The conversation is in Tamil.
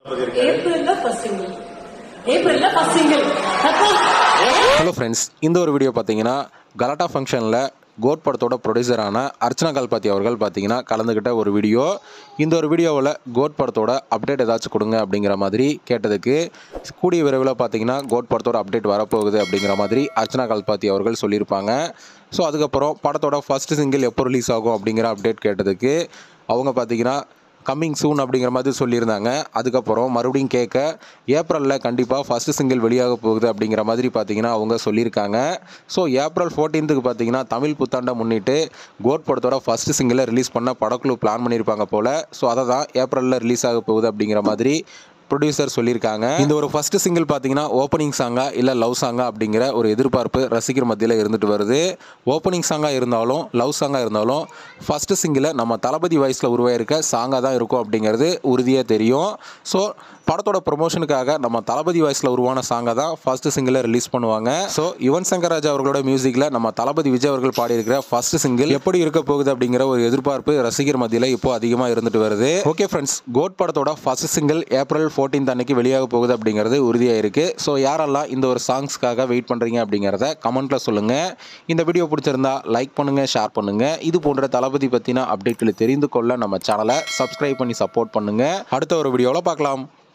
ஏப்ரல்ல ஃபர்ஸ்ட் சிங்கிள் ஏப்ரல்ல ஃபர்ஸ்ட் சிங்கிள் ஹலோ ஃப்ரெண்ட்ஸ் இந்த ஒரு வீடியோ பார்த்தீங்கன்னா கலாட்டா ஃபங்க்ஷனில் கோட் படத்தோட ப்ரொடியூசரான அர்ச்சனா கல்பாத்தி அவர்கள் பார்த்தீங்கன்னா கலந்துக்கிட்ட ஒரு வீடியோ இந்த ஒரு வீடியோவில் கோட் படத்தோட அப்டேட் ஏதாச்சும் கொடுங்க அப்படிங்கிற மாதிரி கேட்டதுக்கு கூடிய விரைவில் பார்த்தீங்கன்னா கோட் படத்தோட அப்டேட் வரப்போகுது அப்படிங்கிற மாதிரி அர்ச்சனா கல்பாத்தி அவர்கள் சொல்லியிருப்பாங்க ஸோ அதுக்கப்புறம் படத்தோட ஃபர்ஸ்ட் சிங்கிள் எப்போ ரிலீஸ் ஆகும் அப்படிங்கிற அப்டேட் கேட்டதுக்கு அவங்க பார்த்தீங்கன்னா கம்மிங் சூன் அப்படிங்கிற மாதிரி சொல்லியிருந்தாங்க அதுக்கப்புறம் மறுபடியும் கேட்க ஏப்ரலில் கண்டிப்பாக ஃபஸ்ட்டு சிங்கிள் வெளியாக போகுது அப்படிங்கிற மாதிரி பார்த்தீங்கன்னா அவங்க சொல்லியிருக்காங்க ஸோ ஏப்ரல் ஃபோர்டீன்த்துக்கு பார்த்தீங்கன்னா தமிழ் புத்தாண்டை முன்னிட்டு கோட் படத்தோட ஃபஸ்ட்டு சிங்கிளை ரிலீஸ் பண்ண படக்குழு பிளான் பண்ணியிருப்பாங்க போல் ஸோ அதை தான் ஏப்ரலில் ரிலீஸ் ஆக போகுது அப்படிங்கிற மாதிரி ப்ரொடியூசர் சொல்லியிருக்காங்க இந்த ஒரு ஃபர்ஸ்ட் சிங்கிள் பார்த்தீங்கன்னா ஓப்பனிங் சாங்கா இல்லை லவ் சாங்கா அப்படிங்கிற ஒரு எதிர்பார்ப்பு ரசிகர் மத்தியில் இருந்துட்டு வருது ஓப்பனிங் சாங்காக இருந்தாலும் லவ் சாங்காக இருந்தாலும் ஃபர்ஸ்ட் சிங்கிளை நம்ம தளபதி வயசில் உருவாயிருக்க சாங்காக தான் இருக்கும் அப்படிங்கிறது உறுதியாக தெரியும் ஸோ படத்தோட ப்ரொமோஷனுக்காக நம்ம தளபதி வயசில் உருவான சாங்கை தான் ஃபர்ஸ்ட் சிங்கிளை ரிலீஸ் பண்ணுவாங்க ஸோ யுவன் சங்கர் ராஜா அவர்களோட மியூசிக்கில் நம்ம தளபதி விஜய் அவர்கள் பாடியிருக்கிற ஃபர்ஸ்ட் சிங்கிள் எப்படி இருக்க போகுது அப்படிங்கிற ஒரு எதிர்பார்ப்பு ரசிகர் மத்தியில் இப்போ அதிகமாக இருந்துட்டு வருது ஓகே ஃப்ரெண்ட்ஸ் கோட் படத்தோட ஃபர்ஸ்ட் சிங்கிள் ஏப்ரல் ஃபோர்டீன்த் அன்னைக்கு வெளியாக போகுது அப்படிங்கிறது உறுதியாக இருக்கு ஸோ யாரெல்லாம் இந்த ஒரு சாங்ஸ்க்காக வெயிட் பண்ணுறீங்க அப்படிங்கிறத கமெண்ட்ல சொல்லுங்க இந்த வீடியோ பிடிச்சிருந்தா லைக் பண்ணுங்க ஷேர் பண்ணுங்க இது போன்ற தளபதி பற்றின அப்டேட்களை தெரிந்து கொள்ள நம்ம சேனலை சப்ஸ்கிரைப் பண்ணி சப்போர்ட் பண்ணுங்க அடுத்த ஒரு வீடியோவில் பார்க்கலாம்